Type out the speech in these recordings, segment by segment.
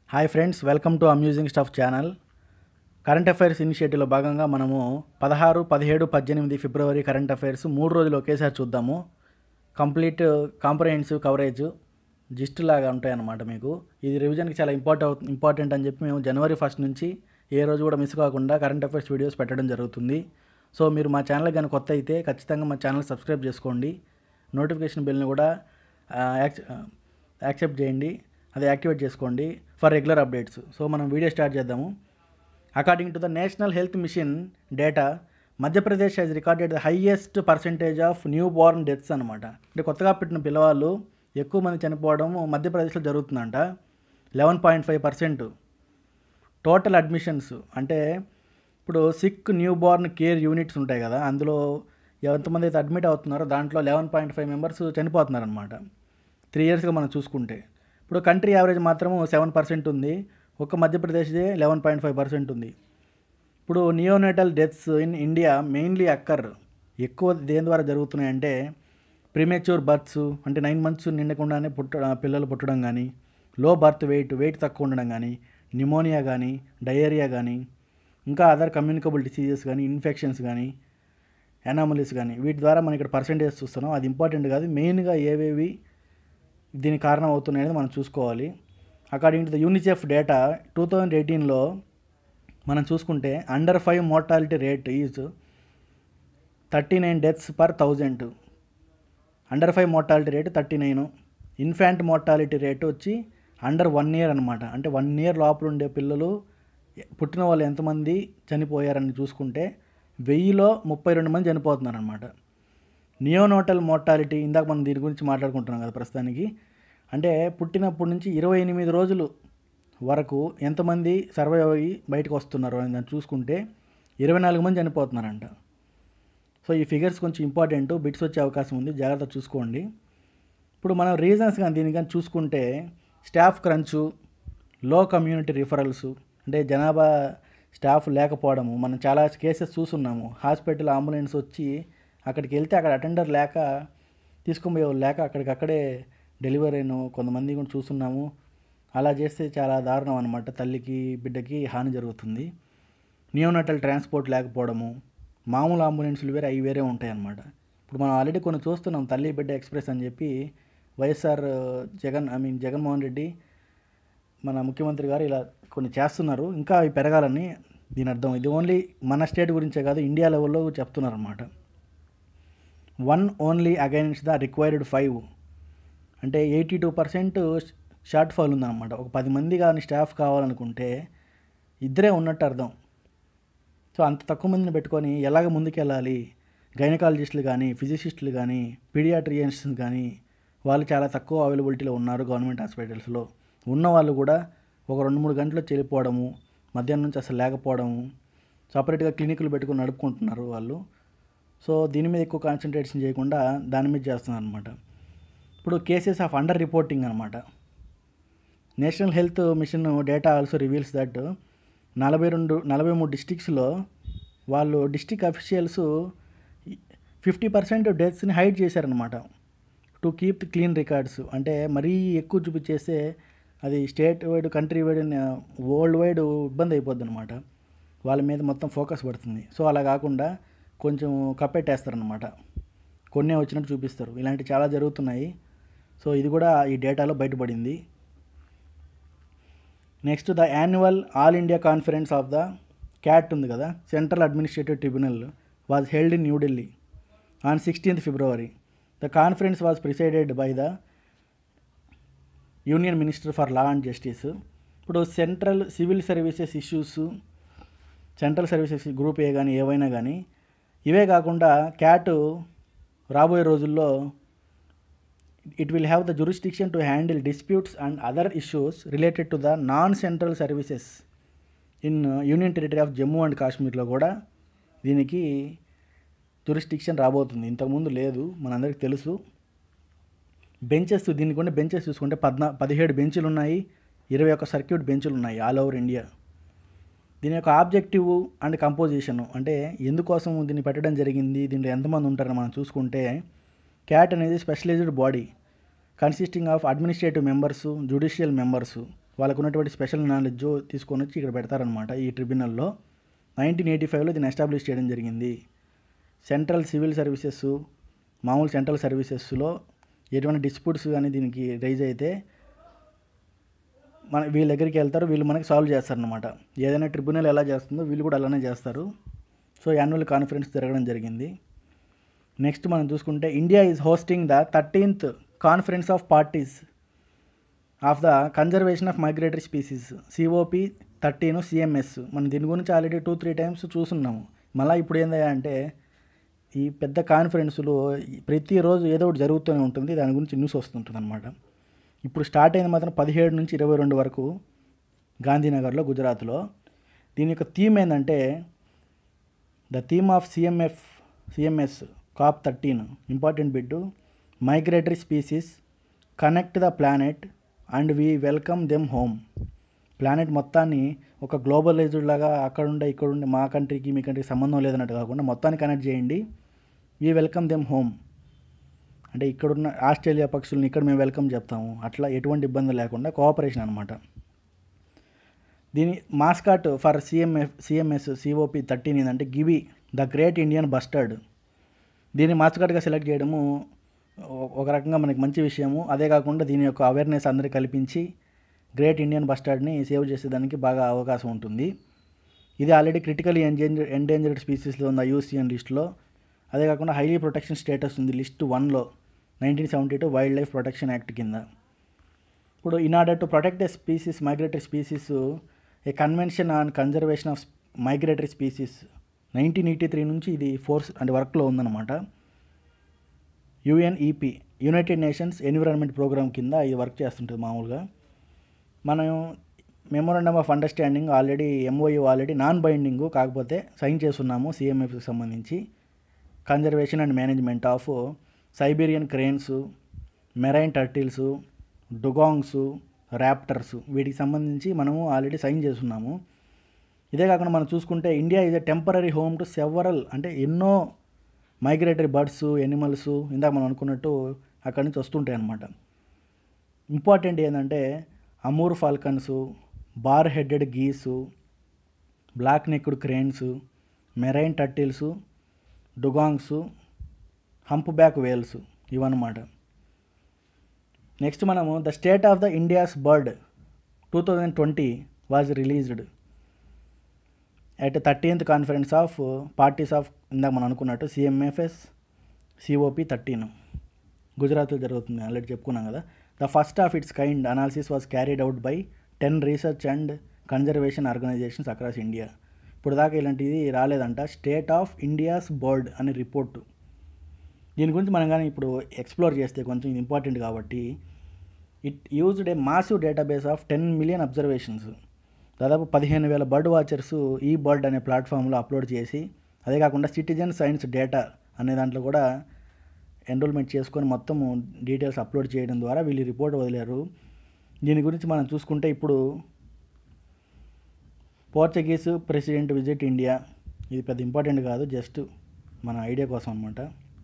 hi friends welcome to amusing stuff channel current affairs ఇనిషియేటివ్లో భాగంగా మనము పదహారు పదిహేడు పద్దెనిమిది ఫిబ్రవరి కరెంట్ అఫైర్స్ మూడు రోజులు ఒకేసారి చూద్దాము కంప్లీట్ కాంప్రహెన్సివ్ కవరేజ్ జిస్ట్ లాగా ఉంటాయన్నమాట మీకు ఇది రివిజన్కి చాలా ఇంపార్టెంట్ ఇంపార్టెంట్ అని చెప్పి మేము జనవరి ఫస్ట్ నుంచి ఏ రోజు కూడా మిస్ కాకుండా కరెంట్ అఫైర్స్ వీడియోస్ పెట్టడం జరుగుతుంది సో మీరు మా ఛానల్ కానీ కొత్త అయితే ఖచ్చితంగా మా ఛానల్ సబ్స్క్రైబ్ చేసుకోండి నోటిఫికేషన్ బిల్ని కూడా ఆ, యాక్సె- ఆ, యాక్సెప్ట్ చేయండి అది యాక్టివేట్ చేసుకోండి ఫర్ రెగ్యులర్ అప్డేట్స్ సో మనం వీడియో స్టార్ట్ చేద్దాము according to the national health mission data Madhya Pradesh has recorded the highest percentage of new born deaths అనమాట అంటే కొత్తగా పుట్టిన పిల్లవాళ్ళు ఎక్కువ మంది చనిపోవడం మధ్యప్రదేశ్లో జరుగుతుందంట eleven point five percent total admissions అంటే ఇప్పుడు sick new born care units ఉంటాయి కదా అందులో ఎంతమంది అయితే అడ్మిట్ అవుతున్నారో దాంట్లో లెవెన్ పాయింట్ ఫైవ్ మెంబర్స్ చనిపోతున్నారనమాట త్రీ ఇయర్స్గా మనం చూసుకుంటే ఇప్పుడు కంట్రీ యావరేజ్ మాత్రం సెవెన్ పర్సెంట్ ఉంది ఒక్క మధ్యప్రదేశ్దే లెవెన్ పాయింట్ ఫైవ్ పర్సెంట్ ఉంది ఇప్పుడు neonatal deaths in India mainly occur ఎక్కువ దేని ద్వారా జరుగుతున్నాయంటే ప్రీమేచ్యూర్ బర్త్స్ అంటే నైన్ మంత్స్ నిండకుండానే పుట్ట పిల్లలు పుట్టడం కానీ లో బర్త్ వెయిట్ వెయిట్ తక్కువ ఉండడం కానీ నిమోనియా కానీ డయేరియా కానీ ఇంకా అదర్ కమ్యూనికబుల్ డిసీజెస్ కానీ ఇన్ఫెక్షన్స్ కానీ ఎనామలీస్ కానీ వీటి ద్వారా మనం ఇక్కడ పర్సంటేజ్ చూస్తున్నాం అది ఇంపార్టెంట్ కాదు మెయిన్గా ఏవేవి దీనికి కారణం అవుతున్నాయని మనం చూసుకోవాలి according to the UNICEF data two thousand ఎయిటీన్లో మనం చూసుకుంటే under five mortality rate is thirty nine deaths per thousand under five mortality rate thirty nine infant mortality rate వచ్చి అండర్ వన్ ఇయర్ అనమాట అంటే వన్ ఇయర్ లోపల ఉండే పిల్లలు పుట్టిన వాళ్ళు ఎంతమంది చనిపోయారని చూసుకుంటే వెయ్యిలో ముప్పై రెండు మంది చనిపోతున్నారు అనమాట నియోనోటల్ మోర్టాలిటీ ఇందాక మనం దీని గురించి మాట్లాడుకుంటున్నాం కదా ప్రస్తుతానికి అంటే పుట్టినప్పటి నుంచి ఇరవై ఎనిమిది రోజులు వరకు ఎంతమంది సర్వైవ్ అయ్యి బయటకు వస్తున్నారు అని దాన్ని చూసుకుంటే ఇరవై నాలుగు మంది చనిపోతున్నారంట సో ఈ ఫిగర్స్ కొంచెం ఇంపార్టెంట్ బిట్స్ వచ్చే అవకాశం ఉంది జాగ్రత్త చూసుకోండి ఇప్పుడు మనం రీజన్స్ కానీ దీని కానీ చూసుకుంటే స్టాఫ్ క్రంచు లో కమ్యూనిటీ రిఫరల్స్ అంటే జనాభా స్టాఫ్ లేకపోవడము మనం చాలా కేసెస్ చూస్తున్నాము హాస్పిటల్ అంబులెన్స్ వచ్చి అక్కడికి వెళ్తే అక్కడ అటెండర్ లేక తీసుకొని పోయే వాళ్ళు లేక అక్కడికక్కడే డెలివరీ అయిన కొంతమంది కూడా చూస్తున్నాము అలా చేస్తే చాలా దారుణం అనమాట తల్లికి బిడ్డకి హాని జరుగుతుంది నియోనటల్ ట్రాన్స్పోర్ట్ లేకపోవడము మామూలు అంబులెన్సులు వేరే అవి వేరే ఉంటాయి అన్నమాట ఇప్పుడు మనం ఆల్రెడీ కొన్ని చూస్తున్నాం తల్లి బిడ్డ ఎక్స్ప్రెస్ అని చెప్పి వైఎస్ఆర్ జగన్ ఐ మీన్ జగన్మోహన్ రెడ్డి మన ముఖ్యమంత్రి గారు ఇలా కొన్ని చేస్తున్నారు ఇంకా అవి పెరగాలని దీని అర్థం ఇది ఓన్లీ మన స్టేట్ గురించే కాదు ఇండియా లెవెల్లో చెప్తున్నారు అనమాట one only against the required five అంటే eighty two percent short fall ఉందన్నమాట ఒక పది మంది కానీ స్టాఫ్ కావాలనుకుంటే ఇద్దరే ఉన్నట్టు అర్థం సో అంత తక్కువ మందిని పెట్టుకొని ఎలాగ ముందుకెళ్ళాలి గైనకాలజిస్టులు కానీ ఫిజిసిస్టులు కానీ పీడియాట్రియన్స్ కానీ వాళ్ళు చాలా తక్కువ అవైలబిలిటీలో ఉన్నారు గవర్నమెంట్ హాస్పిటల్స్లో ఉన్న వాళ్ళు కూడా ఒక రెండు మూడు గంటలు చెల్లిపోవడము మధ్యాహ్నం నుంచి అసలు లేకపోవడము సపరేట్గా క్లినిక్లు పెట్టుకొని నడుపుకుంటున్నారు వాళ్ళు సో దీని మీద ఎక్కువ కాన్సన్ట్రేషన్ చేయకుండా దాని మీద చేస్తున్నారు అనమాట ఇప్పుడు కేసెస్ ఆఫ్ అండర్ రిపోర్టింగ్ అనమాట national health mission data also reveals that నలభై రెండు నలభై మూడు డిస్టిక్స్లో వాళ్ళు డిస్టిక్ అఫీషియల్స్ ఫిఫ్టీ పర్సెంట్ డెత్స్ని హైడ్ చేశారనమాట టు కీప్ క్లీన్ రికార్డ్స్ అంటే మరీ ఎక్కువ చూపించేస్తే అది state wide country wide world wide ఇబ్బంది అయిపోద్ది అనమాట వాళ్ళ మీద మొత్తం ఫోకస్ పడుతుంది సో అలా కాకుండా కొంచెం కప్పెట్టేస్తారనమాట కొన్నే వచ్చినట్టు చూపిస్తారు ఇలాంటి చాలా జరుగుతున్నాయి సో ఇది కూడా ఈ డేటాలో బయటపడింది next the annual all India conference of the CAT ఉంది కదా central administrative tribunal was held in New Delhi on sixteenth February the conference was presided by the union minister for law and justice ఇప్పుడు central civil services issues central services group A కానీ ఏవైనా కానీ ఇవే కాకుండా CAT రాబోయే రోజుల్లో it will have the jurisdiction to handle disputes and other issues related to the non central services in union territory of Jammu and కాశ్మీర్లో కూడా దీనికి జురిస్టిక్షన్ రాబోతుంది ఇంతకుముందు లేదు మనందరికీ తెలుసు బెంచెస్ దీనికి ఉండే బెంచెస్ చూసుకుంటే పద్నా పదిహేడు బెంచులు ఉన్నాయి ఇరవై ఒక్క సర్క్యూట్ బెంచులు ఉన్నాయి ఆల్ ఓవర్ ఇండియా దీని యొక్క ఆబ్జెక్టివ్ అండ్ కంపోజిషన్ అంటే ఎందుకోసం దీన్ని పెట్టడం జరిగింది దీంట్లో ఎంతమంది ఉంటారని మనం చూసుకుంటే క్యాట్ అనేది specialised body consisting of administrative members judicial members వాళ్ళకు ఉన్నటువంటి స్పెషల్ నాలెడ్జ్ తీసుకొని వచ్చి ఇక్కడ పెడతారనమాట ఈ ట్రిబ్యునల్లో నైన్టీన్ ఎయిటీ ఫైవ్లో దీన్ని ఎస్టాబ్లిష్ చేయడం జరిగింది సెంట్రల్ సివిల్ సర్వీసెస్ మామూలు సెంట్రల్ సర్వీసెస్లో ఎటువంటి డిస్ప్యూట్స్ కానీ దీనికి రైజ్ అయితే మన వీళ్ళ దగ్గరికి వెళ్తారు వీళ్ళు మనకి సాల్వ్ చేస్తారనమాట ఏదైనా ట్రిబ్యునల్ ఎలా చేస్తుందో వీళ్ళు కూడా అలానే చేస్తారు సో యాన్యువల్ కాన్ఫరెన్స్ జరగడం జరిగింది నెక్స్ట్ మనం చూసుకుంటే India is hosting the thirteenth conference of parties of the conservation of migratory species COP thirteen CMS మనం దీని గురించి ఆల్రెడీ టూ త్రీ టైమ్స్ చూస్తున్నాము మళ్ళీ ఇప్పుడు ఏందయ్యా అంటే ఈ పెద్ద కాన్ఫరెన్సులు ప్రతిరోజు ఏదో ఒకటి జరుగుతూనే ఉంటుంది దాని గురించి న్యూస్ వస్తుంటుంది అనమాట ఇప్పుడు స్టార్ట్ అయింది మాత్రం పదిహేడు నుంచి ఇరవై రెండు వరకు గాంధీనగర్లో గుజరాత్లో దీని యొక్క థీమ్ ఏంటంటే the theme of CMF CMS COP thirteen important bird migratory species connect the planet and we welcome them home planet మొత్తాన్ని ఒక గ్లోబలైజ్డ్ లాగా అక్కడ ఉండే ఇక్కడ ఉండే మా కంట్రీకి మీ కంట్రీకి సంబంధం లేదన్నట్టు కాకుండా మొత్తాన్ని కనెక్ట్ చేయండి వీ వెల్కమ్ దెమ్ హోమ్ అంటే ఇక్కడున్న ఆస్ట్రేలియా పక్షుల్ని ఇక్కడ మేము వెల్కమ్ చెప్తాము అట్లా ఎటువంటి ఇబ్బంది లేకుండా కోఆపరేషన్ అనమాట దీని mascot for CMF CMS COP thirteen ఏంటంటే గివి ద గ్రేట్ ఇండియన్ బస్టర్డ్ దీన్ని మాస్కాట్గా సెలెక్ట్ చేయడము ఒ- ఒక రకంగా మనకి మంచి విషయము అదే కాకుండా దీని యొక్క అవేర్నెస్ అందరికి కల్పించి గ్రేట్ ఇండియన్ బస్టర్డ్ని సేవ్ చేసేదానికి బాగా అవకాశం ఉంటుంది ఇది ఆల్రెడీ క్రిటికలీ ఎంజేంజర్ ఎండేంజర్డ్ స్పీసీస్లో ఉంది ఐయూసీఎన్ లిస్ట్లో అదే కాకుండా హైలీ ప్రొటెక్షన్ స్టేటస్ ఉంది లిస్ట్ వన్లో nineteen seventy two wildlife protection act కింద ఇప్పుడు in order to protect the species migratory species a convention on conservation of migratory species nineteen eighty three నుంచి ఇది ఫోర్స్ అంటే వర్క్లో ఉందన్నమాట UNEP united nations environment programme కింద ఇది work చేస్తుంటుంది మామూలుగా మనం memorandum of understanding already MOU already non binding కాకపోతే సైన్ చేస్తున్నాము సిఎంఎఫ్కి సంబంధించి conservation and management of Siberian cranes marine turtles dugongs raptors వీటికి సంబంధించి మనము ఆల్రెడీ సైన్ చేస్తున్నాము ఇదే కాకుండా మనం చూసుకుంటే India is a temporary home to several అంటే ఎన్నో మైగ్రేటరీ బర్డ్స్ ఎనిమల్స్ ఇందాక మనం అనుకున్నట్టు అక్కడి నుంచి వస్తుంటాయి అన్నమాట ఇంపార్టెంట్ ఏంటంటే Amur falcons bar headed geese black necked cranes marine turtles dugongs humpback whales ఇవన్నమాట నెక్స్ట్ మనము the state of the India's bird two thousand twenty was released at thirteenth conference of parties of ఇందాక మనం అనుకున్నట్టు CMFS COP thirteen గుజరాత్లో జరుగుతుంది already చెప్పుకున్నాం కదా the first of its kind analysis was carried out by ten research and conservation organisations across India ఇప్పుడు దాకా ఇలాంటిది రాలేదంట స్టేట్ ఆఫ్ ఇండియాస్ బర్డ్ అనే రిపోర్టు దీని గురించి మనం కానీ ఇప్పుడు ఎక్స్ప్లోర్ చేస్తే కొంచెం ఇది ఇంపార్టెంట్ కాబట్టి it used a massive database of ten million observations దాదాపు పదిహేను వేల బర్డ్ వాచర్స్ ఈ బర్డ్ అనే ప్లాట్ఫామ్లో అప్లోడ్ చేసి అదే కాకుండా సిటిజన్ సైన్స్ డేటా అనే దాంట్లో కూడా ఎన్రోల్మెంట్ చేసుకొని మొత్తం డీటెయిల్స్ అప్లోడ్ చేయడం ద్వారా వీళ్ళు రిపోర్ట్ వదిలేరు దీని గురించి మనం చూసుకుంటే ఇప్పుడు పోర్చుగీస్ ప్రెసిడెంట్ విజిట్ ఇండియా ఇది పెద్ద ఇంపార్టెంట్ కాదు జస్ట్ మన ఐడియా కోసం అనమాట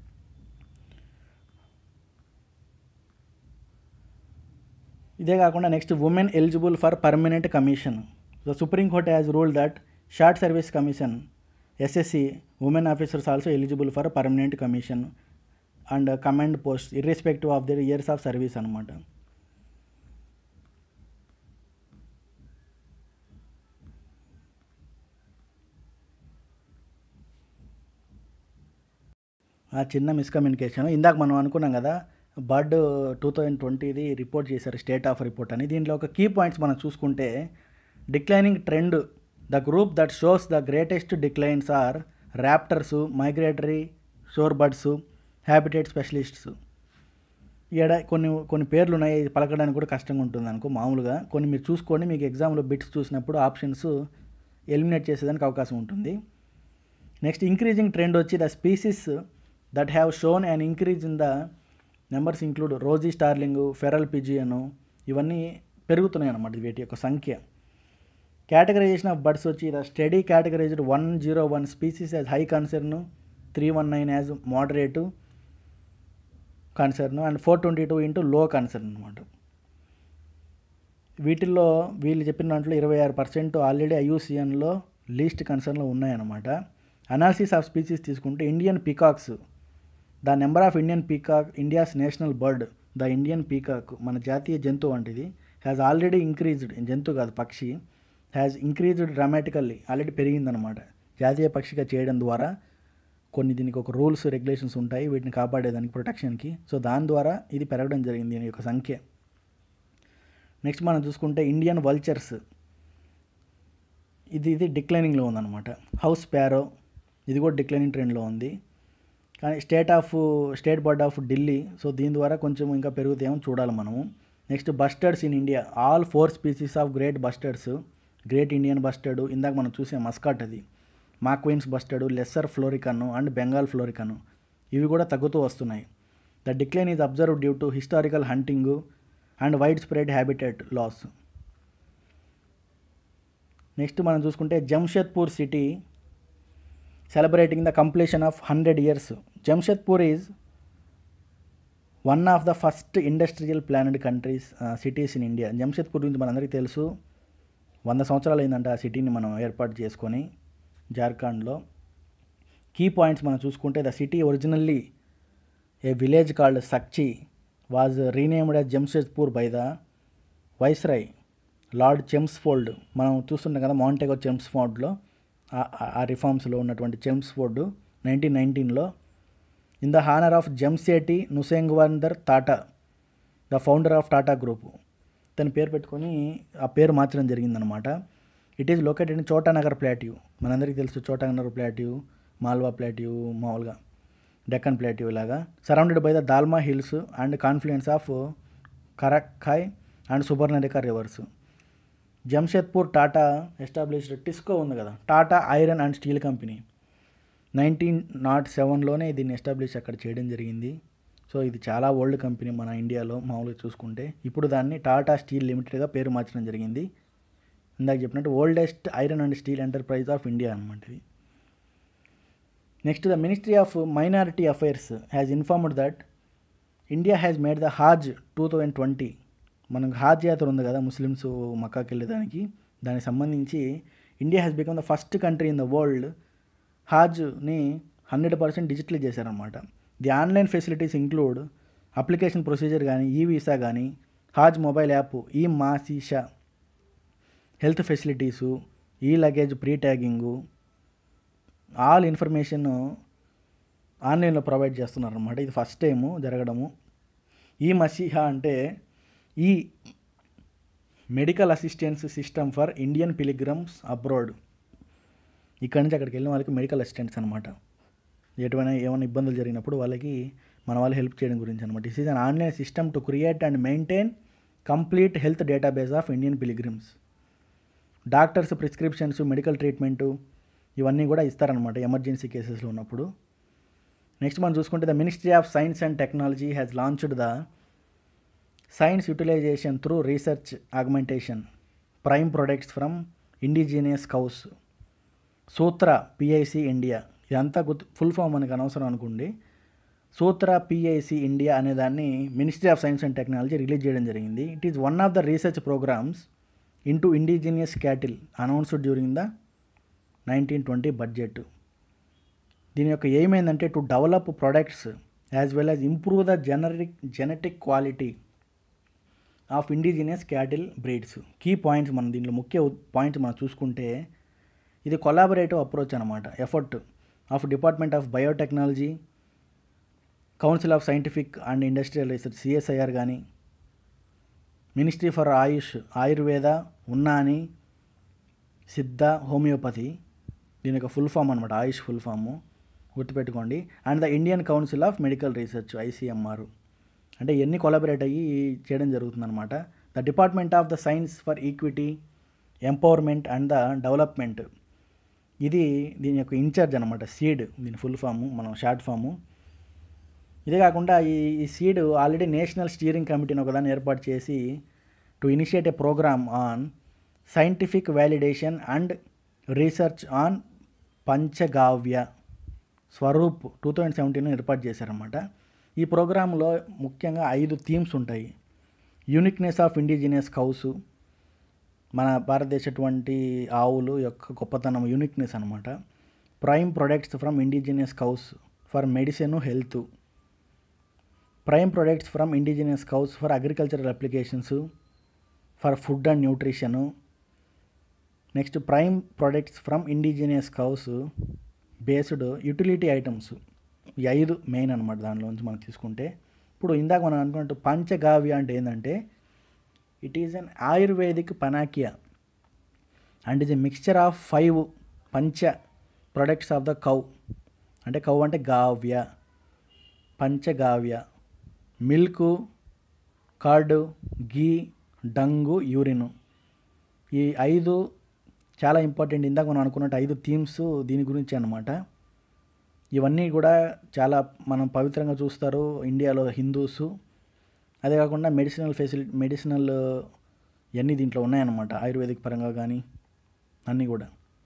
ఇదే కాకుండా next women eligible for permanent commission the supreme court has rule that short service commission SSC women officers also eligible for permanent commission and command post irrespective of their years of service అనమాట ఆ చిన్న miscommunication ఇందాక మనం అనుకున్నాం కదా bird two thousand ట్వంటీది report చేశారు state of report అని దీంట్లో ఒక కీ పాయింట్స్ మనం చూసుకుంటే declining trend the group that shows the greatest declines are Raptors migratory shore birds habitat specialists ఈడ కొన్ని కొన్ని పేర్లు ఉన్నాయి ఇది పలకడానికి కూడా కష్టంగా ఉంటుంది అనుకో మామూలుగా కొన్ని మీరు చూసుకోండి మీకు ఎగ్జామ్లో బిట్స్ చూసినప్పుడు ఆప్షన్స్ ఎలిమినేట్ చేసేదానికి అవకాశం ఉంటుంది నెక్స్ట్ ఇంక్రీజింగ్ ట్రెండ్ వచ్చి the species that have shown and increase in the numbers include rosy starling feral pigeon ఇవన్నీ పెరుగుతున్నాయి అన్నమాట వీటి యొక్క సంఖ్య కేటగరైజేషన్ ఆఫ్ బర్డ్స్ వచ్చి the study categorised one zero one species as high concern three one nine as moderate concern and four twenty two into low concern అనమాట వీటిల్లో వీళ్ళు చెప్పిన దాంట్లో ఇరవై ఆరు పర్సెంట్ ఆల్రెడీ ఐయూసిఎన్లో లీస్ట్ కన్సర్న్లో ఉన్నాయన్నమాట అనాలిసిస్ ఆఫ్ స్పీసీస్ తీసుకుంటే Indian peacocks the number of Indian peacock India's national bird the Indian peacock మన జాతీయ జంతువు వంటిది హ్యాస్ ఆల్రెడీ ఇంక్రీజ్డ్ జంతువు కాదు పక్షి హ్యాస్ ఇంక్రీజ్డ్ డ్రామాటికల్లీ ఆల్రెడీ పెరిగిందనమాట జాతీయ పక్షిగా చేయడం ద్వారా కొన్ని దీనికి ఒక రూల్స్ రెగ్యులేషన్స్ ఉంటాయి వీటిని కాపాడేదానికి ప్రొటెక్షన్కి సో దాని ద్వారా ఇది పెరగడం జరిగింది దీని యొక్క సంఖ్య నెక్స్ట్ మనం చూసుకుంటే ఇండియన్ వల్చర్స్ ఇది ఇది డిక్లైనింగ్లో ఉందన్నమాట హౌస్ ప్యారో ఇది కూడా డిక్లైనింగ్ ట్రెండ్లో ఉంది కానీ state of state board of Delhi so దీని ద్వారా కొంచెం ఇంకా పెరుగుతాయేమో చూడాలి మనము next bustards in India all four species of great bustards great Indian bustard ఇందాక మనం చూసే మస్కాట్ అది Macqueen's bustard lesser florican and Bengal florican ఇవి కూడా తగ్గుతూ వస్తున్నాయి the decline is observe due to historical hunting and widespread habitat loss next మనం చూసుకుంటే Jamshedpur city celebrating the completion of hundred years Jamshedpur is one of the first industrial planned countries cities in India Jamshedpur గురించి మనందరికీ తెలుసు వంద సంవత్సరాలు అయిందంట ఆ సిటీని మనం ఏర్పాటు చేసుకొని జార్ఖండ్లో కీ పాయింట్స్ మనం చూసుకుంటే the city originally a village called Sakchi was renamed as Jamshedpur by the viceroy lord Chelmsford మనం చూస్తున్నాం కదా మౌంటెగో చెమ్స్ఫోర్డ్లో ఆ రిఫార్మ్స్లో ఉన్నటువంటి చెమ్స్ఫోర్డ్ నైన్టీన్ నైన్టీన్లో in the honour of Jamsetji నుసేంగ్వందర్ Tata the founder of Tata group తన పేరు పెట్టుకొని ఆ పేరు మార్చడం జరిగిందనమాట it is located in Chotanagpur plateau మనందరికీ తెలుసు చోటానగర్ ప్లాట్యూ మాల్వా ప్లాట్యూ మామూలుగా డెక్కన్ ప్లాట్యూ ఇలాగా surrounded by the Dalma hills and confluence of Kharkai and Subarnarekha rivers Jamshedpur Tata established TISCO ఉంది కదా Tata iron and steel company nineteen nought సెవెన్లోనే దీన్ని ఎస్టాబ్లిష్ అక్కడ చేయడం జరిగింది సో ఇది చాలా ఓల్డ్ కంపెనీ మన ఇండియాలో మామూలుగా చూసుకుంటే ఇప్పుడు దాన్ని టాటా స్టీల్ లిమిటెడ్గా పేరు మార్చడం జరిగింది ఇందాక చెప్పినట్టు oldest iron and steel enterprise of India అనమాట ఇది next the ministry of minority affairs has informed that India has made the Haj two thousand twenty మనకు హాజ్ యాత్ర ఉంది కదా ముస్లిమ్స్ మక్కాకి వెళ్ళేదానికి దానికి సంబంధించి India has become the first country in the world హాజ్ని హండ్రెడ్ పర్సెంట్ డిజిటల్ చేశారనమాట the online facilities include application procedure కానీ ఈ వీసా కానీ Haj mobile app e Masiha health facilities e luggage pre tagging all information ఆన్లైన్లో provide చేస్తున్నారు అనమాట ఇది first time జరగడము ఈ మసీహా అంటే ఈ medical assistance system for Indian pilgrims abroad ఇక్కడి నుంచి అక్కడికి వెళ్ళిన వాళ్ళకి మెడికల్ అసిస్టెంట్స్ అనమాట ఎటువైనా ఏమైనా ఇబ్బందులు జరిగినప్పుడు వాళ్ళకి మన వాళ్ళు హెల్ప్ చేయడం గురించి అనమాట this is an online system to create and maintain complete health database of Indian pilgrims doctors prescriptions medical treatment ఇవన్నీ కూడా ఇస్తారనమాట ఎమర్జెన్సీ కేసెస్లో ఉన్నప్పుడు నెక్స్ట్ మనం చూసుకుంటే the ministry of science and technology has launched the science utilisation through research augmentation prime products from indigenous cows Sutra PIC India ఇదంతా గుర్తు full form మనకు అనవసరం అనుకోండి సూత్ర పిఐసి ఇండియా అనే దాన్ని ministry of science and technology release చేయడం జరిగింది it is one of the research programmes into indigenous cattle announced during the nineteen twenty budget దీని యొక్క ఎయిమ్ ఏంటంటే to develop products as well as improve the generic genetic quality of indigenous cattle breeds key points మనం దీంట్లో ముఖ్య points మనం చూసుకుంటే ఇది collaborative approach అనమాట effort of department of biotechnology council of scientific and industrial research CSIR కానీ ministry for AYUSH Ayurveda Unani Siddha homoeopathy దీని యొక్క ఫుల్ ఫామ్ అనమాట ఆయుష్ ఫుల్ ఫాము గుర్తుపెట్టుకోండి and the Indian council of medical research ICMR అంటే ఎన్ని కొలాబరేట్ అయ్యి చేయడం జరుగుతుందన్నమాట the department of the science for equity empowerment and the development ఇది దీని యొక్క ఇన్ఛార్జ్ అనమాట సీడ్ దీని ఫుల్ ఫాము మనం షార్ట్ ఫాము ఇదే కాకుండా ఈ ఈ సీడ్ ఆల్రెడీ నేషనల్ స్టీరింగ్ కమిటీని ఒకదాన్ని ఏర్పాటు చేసి to initiate a programme on scientific validation and research on Panchagavya SVAROP two thousand seventeen ఏర్పాటు చేశారన్నమాట ఈ ప్రోగ్రాంలో ముఖ్యంగా ఐదు థీమ్స్ ఉంటాయి యూనిక్నెస్ ఆఫ్ ఇండిజినియస్ కౌసు మన భారతదేశటువంటి ఆవులు యొక్క గొప్పతనం యూనిక్నెస్ అనమాట prime products from indigenous cows for medicine health prime products from indigenous cows for agricultural applications for food and nutrition next prime products from indigenous cows based utility items ఈ ఐదు main అనమాట దానిలోంచి మనం తీసుకుంటే ఇప్పుడు ఇందాక మనం అనుకున్నట్టు పంచగావ్య అంటే ఏంటంటే it is an ayurvedic panacea and is a mixture of five పంచ ప్రొడక్ట్స్ ఆఫ్ ద కౌ అంటే కౌ అంటే గావ్య Panchagavya milk curd ghee dung urine ఈ ఐదు చాలా ఇంపార్టెంట్ ఇందాక మనం అనుకున్నట్టు ఐదు థీమ్స్ దీని గురించి అనమాట ఇవన్నీ కూడా చాలా మనం పవిత్రంగా చూస్తారు ఇండియాలో హిందూస్ అదే కాకుండా మెడిసినల్ ఫెసిలిటీ మెడిసినల్ ఇవన్నీ దీంట్లో ఉన్నాయన్నమాట ఆయుర్వేదిక్ పరంగా కానీ అన్నీ కూడా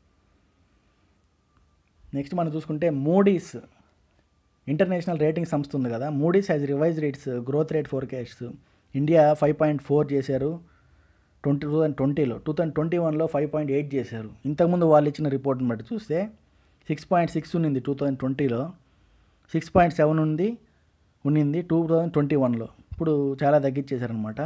నెక్స్ట్ మనం చూసుకుంటే మోడీస్ ఇంటర్నేషనల్ రేటింగ్ సంస్థ ఉంది కదా Moody's has revise rates growth rate forecast India five point four చేశారు ట్వంటీ టూ థౌసండ్ ట్వంటీలో టూ థౌసండ్ ట్వంటీ వన్లో ఫైవ్ పాయింట్ ఎయిట్ చేశారు ఇంతకుముందు వాళ్ళు ఇచ్చిన రిపోర్ట్ని బట్టి చూస్తే సిక్స్ పాయింట్ సిక్స్ ఉన్నింది టూ థౌజండ్ ట్వంటీలో సిక్స్ పాయింట్ సెవెన్ ఉంది ఉన్నింది టూ థౌజండ్ ట్వంటీ వన్లో ఇప్పుడు చాలా తగ్గించేశారనమాట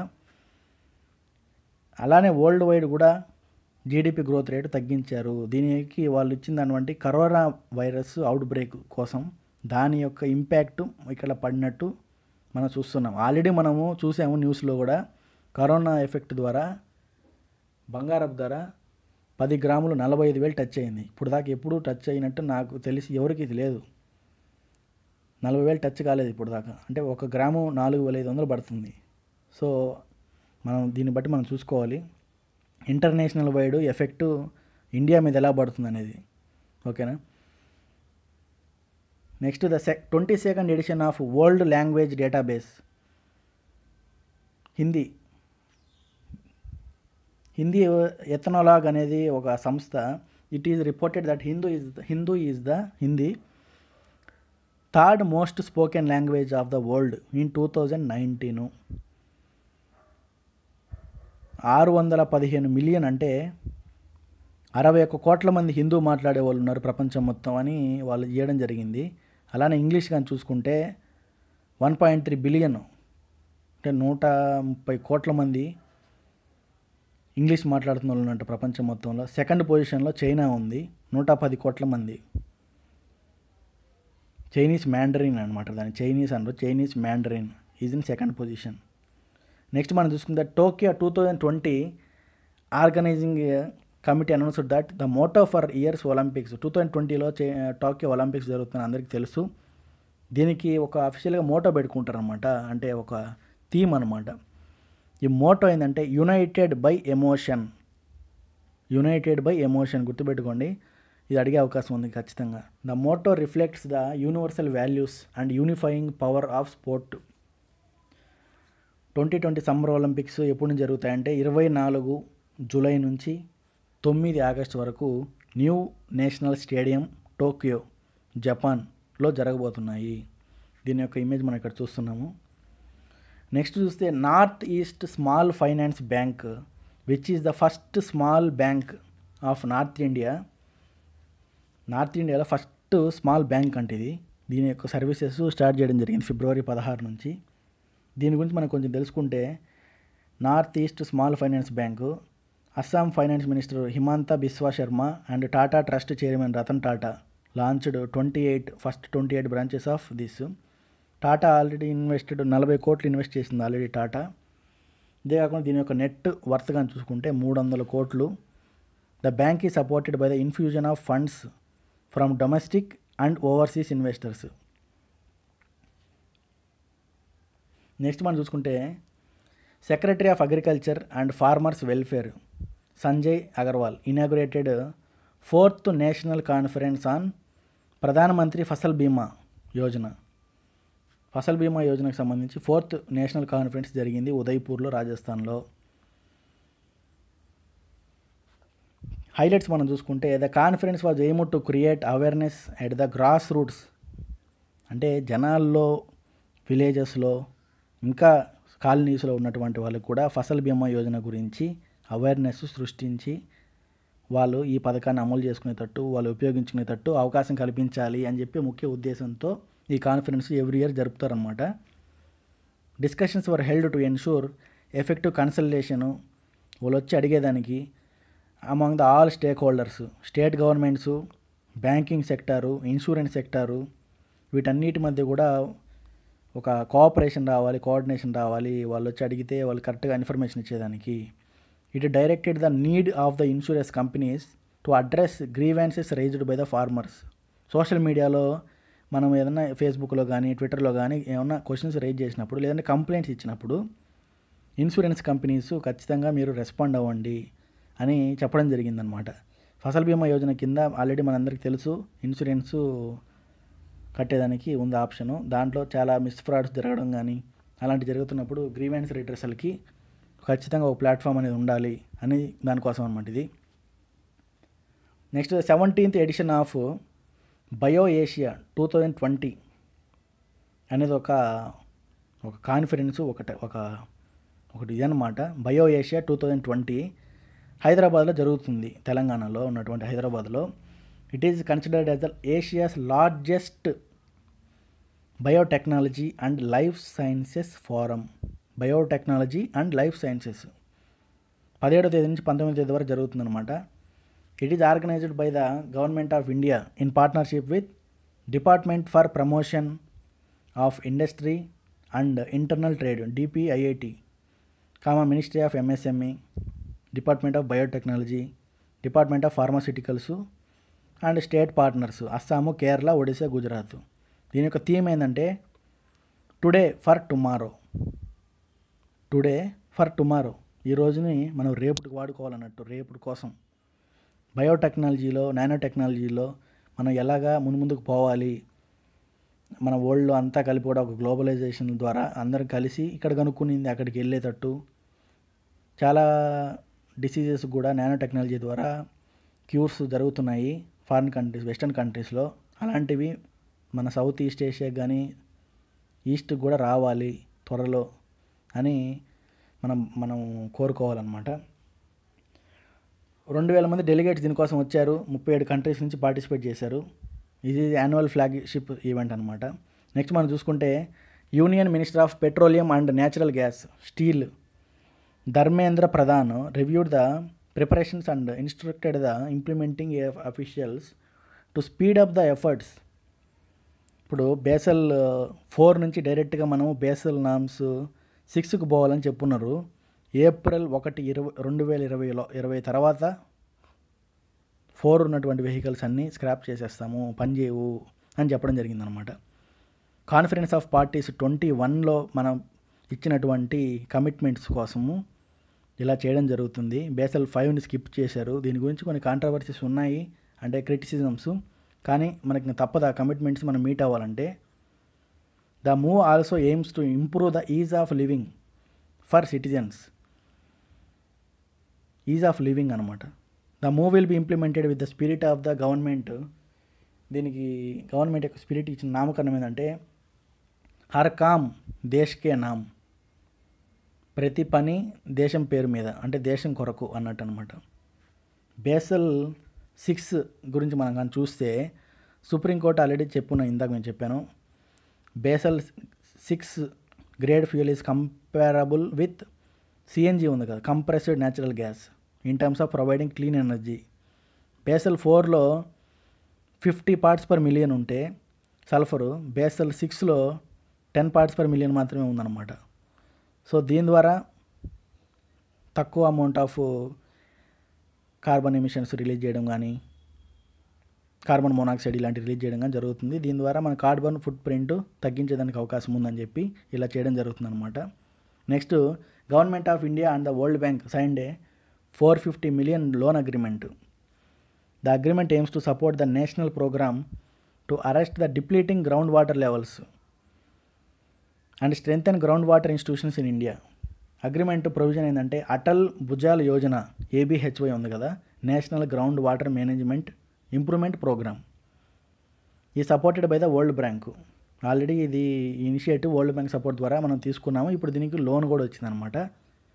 అలానే వరల్డ్ వైడ్ కూడా జీడిపి గ్రోత్ రేటు తగ్గించారు దీనికి వాళ్ళు ఇచ్చిన దాని వంటి కరోనా వైరస్ అవుట్ బ్రేక్ కోసం దాని యొక్క ఇంపాక్ట్ ఇక్కడ పడినట్టు మనం చూస్తున్నాం ఆల్రెడీ మనము చూసాము న్యూస్లో కూడా కరోనా ఎఫెక్ట్ ద్వారా బంగారపు ధర పది గ్రాములు నలభై ఐదు వేలు టచ్ అయింది ఇప్పుడు దాకా ఎప్పుడు టచ్ అయినట్టు నాకు తెలిసి ఎవరికి ఇది లేదు నలభై వేలు టచ్ కాలేదు ఇప్పుడు దాకా అంటే ఒక గ్రాము నాలుగు వేల ఐదు వందలు పడుతుంది సో మనం దీన్ని బట్టి మనం చూసుకోవాలి ఇంటర్నేషనల్ వైడ్ ఎఫెక్ట్ ఇండియా మీద ఎలా పడుతుంది అనేది ఓకేనా next the sec twenty second edition of world language database Hindi Hindi Ethnologue అనేది ఒక సంస్థ it is reported that Hindu is Hindu is the Hindi third most spoken language of the world in two thousand nineteen ఆరు వందల పదిహేను మిలియన్ అంటే అరవై ఒక్క కోట్ల మంది హిందూ మాట్లాడే వాళ్ళు ఉన్నారు ప్రపంచం మొత్తం అని వాళ్ళు ఇవ్వడం జరిగింది అలానే ఇంగ్లీష్ కానీ చూసుకుంటే వన్ పాయింట్ త్రీ బిలియన్ అంటే నూట ముప్పై కోట్ల మంది ఇంగ్లీష్ మాట్లాడుతున్న వాళ్ళు ఉన్నట్టు ప్రపంచం మొత్తంలో సెకండ్ పొజిషన్లో చైనా ఉంది నూట పది కోట్ల మంది చైనీస్ మ్యాండరిన్ అనమాట దాన్ని చైనీస్ అనరు Chinese Mandarin is in second position next మనం చూసుకుంటే Tokyo two thousand twenty organising committee announced that the motto for years Olympics two thousand ట్వంటీలో టోక్యో ఒలింపిక్స్ జరుగుతుంది అందరికీ తెలుసు దీనికి ఒక అఫీషియల్గా మోటో పెట్టుకుంటారనమాట అంటే ఒక థీమ్ అనమాట ఈ మోటో ఏంటంటే united by emotion united by emotion గుర్తుపెట్టుకోండి ఇది అడిగే అవకాశం ఉంది ఖచ్చితంగా the motto reflects the universal values and unifying power of sport twenty twenty summer Olympics ఎప్పుడు నుంచి జరుగుతాయంటే ఇరవై నాలుగు జూలై నుంచి తొమ్మిది ఆగస్టు వరకు న్యూ నేషనల్ స్టేడియం టోక్యో జపాన్లో జరగబోతున్నాయి దీని యొక్క ఇమేజ్ మనం ఇక్కడ చూస్తున్నాము నెక్స్ట్ చూస్తే north east small finance bank which is the first small bank of north India north ఇండియాలో ఫస్ట్ స్మాల్ బ్యాంక్ అంటే ఇది దీని యొక్క సర్వీసెస్ స్టార్ట్ చేయడం జరిగింది ఫిబ్రవరి పదహారు నుంచి దీని గురించి మనం కొంచెం తెలుసుకుంటే north east small finance bank Assam finance minister Himanta Biswa Sharma and Tata trust chairman Ratan Tata launched twenty eight first twenty eight branches of this Tata already invested నలభై కోట్లు ఇన్వెస్ట్ చేసింది ఆల్రెడీ టాటా ఇదే కాకుండా దీని యొక్క నెట్ వర్త్ కానీ చూసుకుంటే మూడు వందల కోట్లు ద బ్యాంక్ ఈ supported by the infusion of funds from domestic and overseas investors next మనం చూసుకుంటే secretary of agriculture and farmers welfare Sanjay Agarwal inaugurated fourth national conference on Pradhan Mantri Fasal బీమా యోజన ఫసల్ బీమా యోజనకు సంబంధించి ఫోర్త్ నేషనల్ కాన్ఫరెన్స్ జరిగింది ఉదయ్పూర్లో రాజస్థాన్లో హైలైట్స్ మనం చూసుకుంటే the conference was aim to create awareness at the grass roots అంటే జనాల్లో విలేజెస్లో ఇంకా కాలనీస్లో ఉన్నటువంటి వాళ్ళకి కూడా ఫసల్ బీమా యోజన గురించి అవేర్నెస్ సృష్టించి వాళ్ళు ఈ పథకాన్ని అమలు చేసుకునేటట్టు వాళ్ళు ఉపయోగించుకునేటట్టు అవకాశం కల్పించాలి అని చెప్పి ముఖ్య ఉద్దేశంతో ఈ కాన్ఫరెన్స్ ఎవ్రీ ఇయర్ జరుపుతారనమాట discussions were held to ensure effective consultation వాళ్ళు వచ్చి అడిగేదానికి among the all stakeholders state governments banking sector insurance sector వీటన్నిటి మధ్య కూడా ఒక కోఆపరేషన్ రావాలి కోఆర్డినేషన్ రావాలి వాళ్ళు వచ్చి అడిగితే వాళ్ళు కరెక్ట్గా ఇన్ఫర్మేషన్ ఇచ్చేదానికి it directed the need of the insurance companies to address grievances raised by the farmers social మీడియాలో మనం ఏదైనా ఫేస్బుక్లో కానీ ట్విట్టర్లో కానీ ఏమన్నా క్వశ్చన్స్ రైజ్ చేసినప్పుడు లేదంటే కంప్లైంట్స్ ఇచ్చినప్పుడు ఇన్సూరెన్స్ కంపెనీస్ ఖచ్చితంగా మీరు రెస్పాండ్ అవ్వండి అని చెప్పడం జరిగిందనమాట ఫసల్ బీమా యోజన కింద ఆల్రెడీ మనందరికీ తెలుసు ఇన్సూరెన్స్ కట్టేదానికి ఉంది ఆప్షను దాంట్లో చాలా మిస్ ఫ్రాడ్స్ జరగడం కానీ అలాంటి జరుగుతున్నప్పుడు గ్రీవెన్స్ రిడ్రెసల్కి ఖచ్చితంగా ఒక ప్లాట్ఫామ్ అనేది ఉండాలి అని దానికోసం అనమాట ఇది next seventeenth edition of bio Asia two thousand twenty అనేది ఒక ఒక కాన్ఫరెన్స్ ఒకటి ఒక ఒకటి ఇదన్నమాట bio Asia two thousand twenty హైదరాబాద్లో జరుగుతుంది తెలంగాణలో ఉన్నటువంటి హైదరాబాద్లో it is considered as the Asia's largest biotechnology and life sciences forum biotechnology and life sciences పదిహేడో తేదీ నుంచి పంతొమ్మిదో తేదీ వరకు జరుగుతుందన్నమాట it is organised by the government of India in partnership with department for promotion of industry and internal trade DPIIT comma ministry of MSME department of biotechnology department of pharmaceuticals and state partners Assam Kerala Odisha Gujarat దీని యొక్క theme ఏంటంటే today for tomorrow today for tomorrow ఈ రోజుని మనం రేపుటికి వాడుకోవాలన్నట్టు రేపుటి కోసం బయోటెక్నాలజీలో nano టెక్నాలజీలో మనం ఎలాగా ముందు ముందుకు పోవాలి మన వరల్డ్లో అంతా కలిపి కూడా ఒక గ్లోబలైజేషన్ ద్వారా అందరం కలిసి ఇక్కడ కనుక్కునింది అక్కడికి వెళ్ళేటట్టు చాలా డిసీజెస్ కూడా నానో టెక్నాలజీ ద్వారా క్యూర్స్ జరుగుతున్నాయి ఫారిన్ కంట్రీస్ వెస్టర్న్ కంట్రీస్లో అలాంటివి మన సౌత్ ఈస్ట్ ఏషియాకి కానీ ఈస్ట్ కూడా రావాలి త్వరలో అని మనం మనం కోరుకోవాలన్నమాట రెండు వేల మంది డెలిగేట్స్ దీనికోసం వచ్చారు ముప్పై ఏడు కంట్రీస్ నుంచి పార్టిసిపేట్ చేశారు ఇది యాన్యువల్ ఫ్లాగ్షిప్ ఈవెంట్ అనమాట నెక్స్ట్ మనం చూసుకుంటే union minister of petroleum and natural gas steel Dharmendra Pradhan reviewed the preparations and instructed the implementing officials to speed up the efforts ఇప్పుడు బేసల్ ఫోర్ నుంచి డైరెక్ట్గా మనం బేసల్ నామ్స్ సిక్స్కి పోవాలని చెప్పున్నారు ఏప్రిల్ ఒకటి ఇరవై రెండు వేల ఇరవైలో ఇరవై తర్వాత ఫోర్ ఉన్నటువంటి వెహికల్స్ అన్నీ స్క్రాప్ చేసేస్తాము పని చేయవు అని చెప్పడం జరిగిందనమాట కాన్ఫరెన్స్ ఆఫ్ పార్టీస్ ట్వంటీ వన్లో మనం ఇచ్చినటువంటి కమిట్మెంట్స్ కోసము ఇలా చేయడం జరుగుతుంది బేసల్ ఫైవ్ని స్కిప్ చేశారు దీని గురించి కొన్ని కాంట్రవర్సీస్ ఉన్నాయి అంటే క్రిటిసిజమ్స్ కానీ మనకి తప్పదు ఆ కమిట్మెంట్స్ మనం మీట్ అవ్వాలంటే the move also aims to improve the ease of living for citizens ease of living అనమాట the move will be implemented with the spirit of the government దీనికి గవర్నమెంట్ యొక్క స్పిరిట్ ఇచ్చిన నామకరణం ఏంటంటే హర్ కామ్ దేశ్కే నామ్ ప్రతి పని దేశం పేరు మీద అంటే దేశం కొరకు అన్నట్టు అనమాట బేసల్ సిక్స్ గురించి మనం కానీ చూస్తే సుప్రీంకోర్టు ఆల్రెడీ చెప్పున్నా ఇందాక నేను చెప్పాను basal six grade fuel is comparable with CNG ఉంది కదా compressed natural gas in terms of providing clean energy basal ఫోర్లో ఫిఫ్టీ పార్ట్స్ పర్ మిలియన్ ఉంటే సల్ఫరు బేసల్ సిక్స్లో టెన్ పార్ట్స్ పర్ మిలియన్ మాత్రమే ఉందన్నమాట సో దీని ద్వారా తక్కువ amount of carbon emissions release చేయడం కానీ కార్బన్ మోనాక్సైడ్ ఇలాంటి రిలీజ్ చేయడం కానీ జరుగుతుంది దీని ద్వారా మన కార్బన్ ఫుట్ ప్రింట్ తగ్గించేదానికి అవకాశం ఉందని చెప్పి ఇలా చేయడం జరుగుతుంది అనమాట next government of India and the world bank signed four fifty million loan agreement the agreement aims to support the national programme to arrest the depleting ground water levels and strength and ground water institutions in India agreement provision ఏంటంటే Atal Bhujal Yojana ABHY ఉంది కదా national ground water management improvement programme ఈ supported by the world bank already ఇది initiative world bank support ద్వారా మనం తీసుకున్నాము ఇప్పుడు దీనికి లోన్ కూడా వచ్చిందనమాట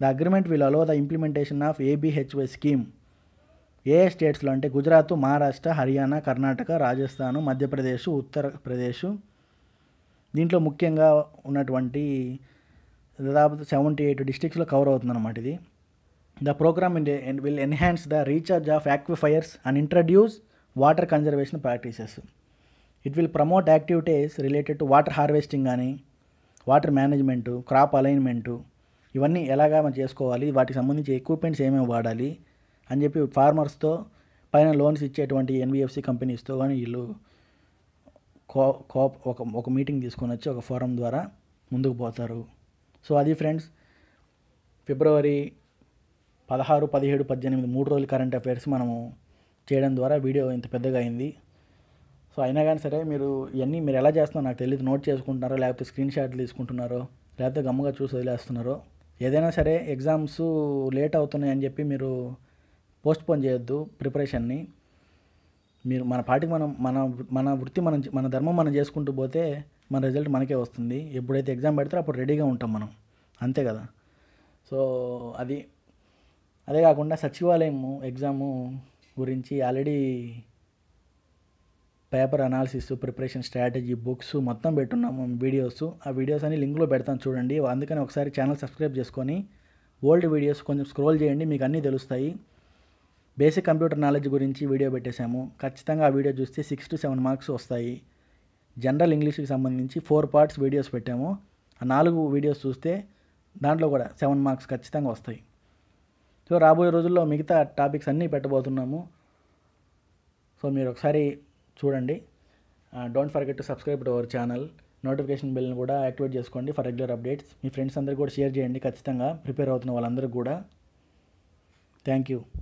the agreement will allow the implementation of ABHY scheme ఏ స్టేట్స్లో అంటే గుజరాత్ మహారాష్ట్ర హర్యానా కర్ణాటక రాజస్థాన్ మధ్యప్రదేశ్ ఉత్తరప్రదేశ్ దీంట్లో ముఖ్యంగా ఉన్నటువంటి దాదాపు సెవెంటీ ఎయిట్ డిస్ట్రిక్ట్స్లో కవర్ అవుతుంది అనమాట ఇది the programme will enhance the recharge of aquifers and introduce water conservation practices it will promote activities related to water harvesting కానీ వాటర్ మేనేజ్మెంటు క్రాప్ అలైన్మెంటు ఇవన్నీ ఎలాగా మనం చేసుకోవాలి వాటికి సంబంధించి ఎక్విప్మెంట్స్ ఏమేమి వాడాలి అని చెప్పి ఫార్మర్స్తో పైన లోన్స్ ఇచ్చేటువంటి ఎన్బిఎఫ్సి కంపెనీస్తో కానీ వీళ్ళు కో కో ఒక ఒక మీటింగ్ తీసుకొని వచ్చి ఒక ఫోరం ద్వారా ముందుకు పోతారు సో అది ఫ్రెండ్స్ ఫిబ్రవరి పదహారు పదిహేడు పద్దెనిమిది మూడు రోజులు కరెంట్ అఫైర్స్ మనము చేయడం ద్వారా వీడియో ఇంత పెద్దగా అయింది సో అయినా కానీ సరే మీరు ఇవన్నీ మీరు ఎలా చేస్తున్నారో నాకు తెలియదు నోట్ చేసుకుంటున్నారో లేకపోతే స్క్రీన్ షాట్లు తీసుకుంటున్నారో లేకపోతే గమ్ముగా చూసి వదిలేస్తున్నారో ఏదైనా సరే ఎగ్జామ్స్ లేట్ అవుతున్నాయి అని చెప్పి మీరు పోస్ట్ పోన్ చేయొద్దు ప్రిపరేషన్ని మీరు మన పాటికి మనం మన మన వృత్తి మనం మన ధర్మం మనం చేసుకుంటూ పోతే మన రిజల్ట్ మనకే వస్తుంది ఎప్పుడైతే ఎగ్జామ్ పెడతారో అప్పుడు రెడీగా ఉంటాం మనం అంతే కదా సో అది అదే కాకుండా సచివాలయం ఎగ్జాము గురించి already paper analysis preparation strategy books మొత్తం పెట్టున్నాము వీడియోస్ ఆ వీడియోస్ అన్ని లింక్లో పెడతాను చూడండి అందుకని ఒకసారి ఛానల్ సబ్స్క్రైబ్ చేసుకొని ఓల్డ్ వీడియోస్ కొంచెం స్క్రోల్ చేయండి మీకు అన్నీ తెలుస్తాయి బేసిక్ కంప్యూటర్ నాలెడ్జ్ గురించి వీడియో పెట్టేశాము ఖచ్చితంగా ఆ వీడియో చూస్తే సిక్స్ టు సెవెన్ మార్క్స్ వస్తాయి జనరల్ ఇంగ్లీష్కి సంబంధించి ఫోర్ పార్ట్స్ వీడియోస్ పెట్టాము ఆ నాలుగు వీడియోస్ చూస్తే దాంట్లో కూడా సెవెన్ మార్క్స్ ఖచ్చితంగా వస్తాయి సో రాబోయే రోజుల్లో మిగతా టాపిక్స్ అన్నీ పెట్టబోతున్నాము సో మీరు ఒకసారి చూడండి don't forget to subscribe to our channel notification బిల్ని కూడా యాక్టివేట్ చేసుకోండి ఫర్ రెగ్యులర్ అప్డేట్స్ మీ ఫ్రెండ్స్ అందరికీ కూడా షేర్ చేయండి ఖచ్చితంగా ప్రిపేర్ అవుతున్న వాళ్ళందరికీ కూడా థ్యాంక్ యూ